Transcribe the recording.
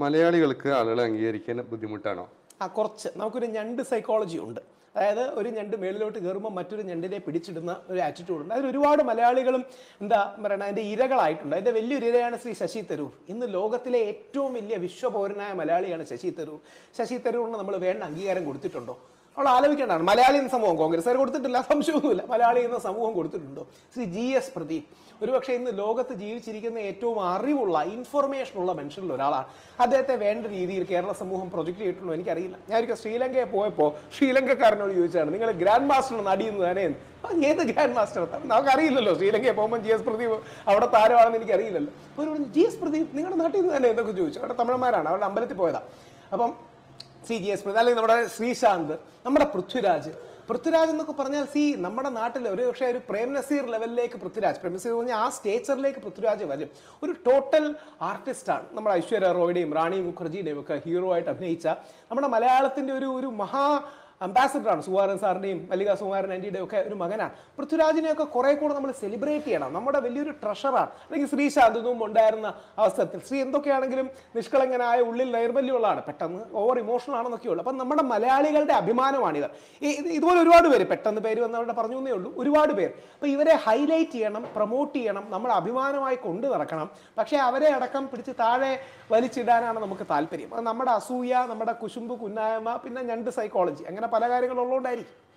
മലയാളികൾക്ക് ആളുകളെ അംഗീകരിക്കാൻ ബുദ്ധിമുട്ടാണോ ആ കുറച്ച് നമുക്കൊരു ഞണ്ട് സൈക്കോളജി ഉണ്ട് അതായത് ഒരു ഞണ്ട് മേളിലോട്ട് കയറുമ്പോൾ മറ്റൊരു ഞണ്ടിനെ പിടിച്ചിടുന്ന ഒരു ആറ്റിറ്റ്യൂഡ് ഉണ്ട് അതിൽ ഒരുപാട് മലയാളികളും എന്താ പറയണ അതിന്റെ ഇരകളായിട്ടുണ്ട് അതിന്റെ വലിയൊരു ഇരയാണ് ശ്രീ ശശി തരൂർ ഇന്ന് ലോകത്തിലെ ഏറ്റവും വലിയ വിശ്വപൗരനായ മലയാളിയാണ് ശശി തരൂർ ശശി തരൂറിന് നമ്മൾ വേണ്ട അംഗീകാരം കൊടുത്തിട്ടുണ്ടോ അവൾ ആലോചിക്കേണ്ടതാണ് മലയാളി എന്ന സമൂഹം കോൺഗ്രസ്സുകാർ കൊടുത്തിട്ടില്ല സംശയമൊന്നുമില്ല മലയാളി എന്ന സമൂഹം കൊടുത്തിട്ടുണ്ടോ ശ്രീ ജി എസ് പ്രദീപ് ഒരുപക്ഷെ ഇന്ന് ലോകത്ത് ജീവിച്ചിരിക്കുന്ന ഏറ്റവും അറിവുള്ള ഇൻഫർമേഷൻ ഉള്ള മനുഷ്യരിൽ ഒരാളാണ് അദ്ദേഹത്തെ വേണ്ട രീതിയിൽ കേരള സമൂഹം പ്രൊജക്ട് ചെയ്തിട്ടുണ്ടോ എനിക്കറിയില്ല ഞാൻ ഒരിക്കൽ ശ്രീലങ്കയിൽ പോയപ്പോൾ ശ്രീലങ്കക്കാരനോട് ചോദിച്ചാണ് നിങ്ങൾ ഗ്രാൻഡ് മാസ്റ്റർ നടിയുന്നത് തന്നെ ഏത് ഗ്രാൻഡ് മാസ്റ്റർ നമുക്കറിയില്ലല്ലോ ശ്രീലങ്കയിൽ പോകുമ്പോൾ ജി എസ് പ്രദീപ് അവിടെ താരമാണെന്ന് എനിക്കറിയില്ലല്ലോ അപ്പോൾ ഒരു ജി എസ് പ്രദീപ് നിങ്ങളുടെ നാട്ടിൽ നിന്ന് തന്നെ എന്തൊക്കെ ചോദിച്ചു അവിടെ തമിഴന്മാരാണ് അവരുടെ അമ്പലത്തിൽ പോയതാ അപ്പം സി ജി എസ് അല്ലെങ്കിൽ നമ്മുടെ ശ്രീശാന്ത് നമ്മുടെ പൃഥ്വിരാജ് പൃഥ്വിരാജ് എന്നൊക്കെ പറഞ്ഞാൽ സി നമ്മുടെ നാട്ടിൽ ഒരു പക്ഷേ ഒരു പ്രേം നസീർ ലെവലിലേക്ക് പൃഥ്വിരാജ് പ്രേം നസീർ എന്ന് പറഞ്ഞാൽ ആ സ്റ്റേച്ചറിലേക്ക് പൃഥ്വിരാജ് വരും ഒരു ടോട്ടൽ ആർട്ടിസ്റ്റാണ് നമ്മുടെ ഐശ്വര്യ റോയുടെയും റാണി മുഖർജിയുടെയും ഒക്കെ ഹീറോ ആയിട്ട് അഭിനയിച്ച നമ്മുടെ മലയാളത്തിന്റെ ഒരു ഒരു മഹാ അംബാസിഡറാണ് സുകുമാരൻ സാറിന്റെയും മല്ലിക സുകുമാരൻ ആന്റിയുടെയും ഒക്കെ ഒരു മകനാണ് പൃഥ്വിരാജിനെയൊക്കെ കുറെ കൂടെ നമ്മൾ സെലിബ്രേറ്റ് ചെയ്യണം നമ്മുടെ വലിയൊരു ട്രഷറാണ് അല്ലെങ്കിൽ ശ്രീശാന്തും ഉണ്ടായിരുന്ന അവസരത്തിൽ ശ്രീ എന്തൊക്കെയാണെങ്കിലും നിഷ്കളങ്കനായ ഉള്ളിൽ നൈർമല്യമുള്ളതാണ് പെട്ടെന്ന് ഓവർ ഇമോഷണൽ ആണെന്നൊക്കെ ഉള്ളൂ അപ്പം നമ്മുടെ മലയാളികളുടെ അഭിമാനമാണിത് ഈ- ഇത് ഇതുപോലെ ഒരുപാട് പേര് പെട്ടെന്ന് പേര് വന്നവരുടെ പറഞ്ഞു എന്നേ ഉള്ളൂ ഒരുപാട് പേര് അപ്പൊ ഇവരെ ഹൈലൈറ്റ് ചെയ്യണം പ്രൊമോട്ട് ചെയ്യണം നമ്മുടെ അഭിമാനമായി കൊണ്ടു നടക്കണം പക്ഷേ അവരെ അടക്കം പിടിച്ച് താഴെ വലിച്ചിടാനാണ് നമുക്ക് താല്പര്യം അത് നമ്മുടെ അസൂയ നമ്മുടെ കുശുമ്പ് കുന്നായ്മ പിന്നെ ഞണ്ട് സൈക്കോളജി അങ്ങനെ പല കാര്യങ്ങളുള്ളതുകൊണ്ടായിരിക്കും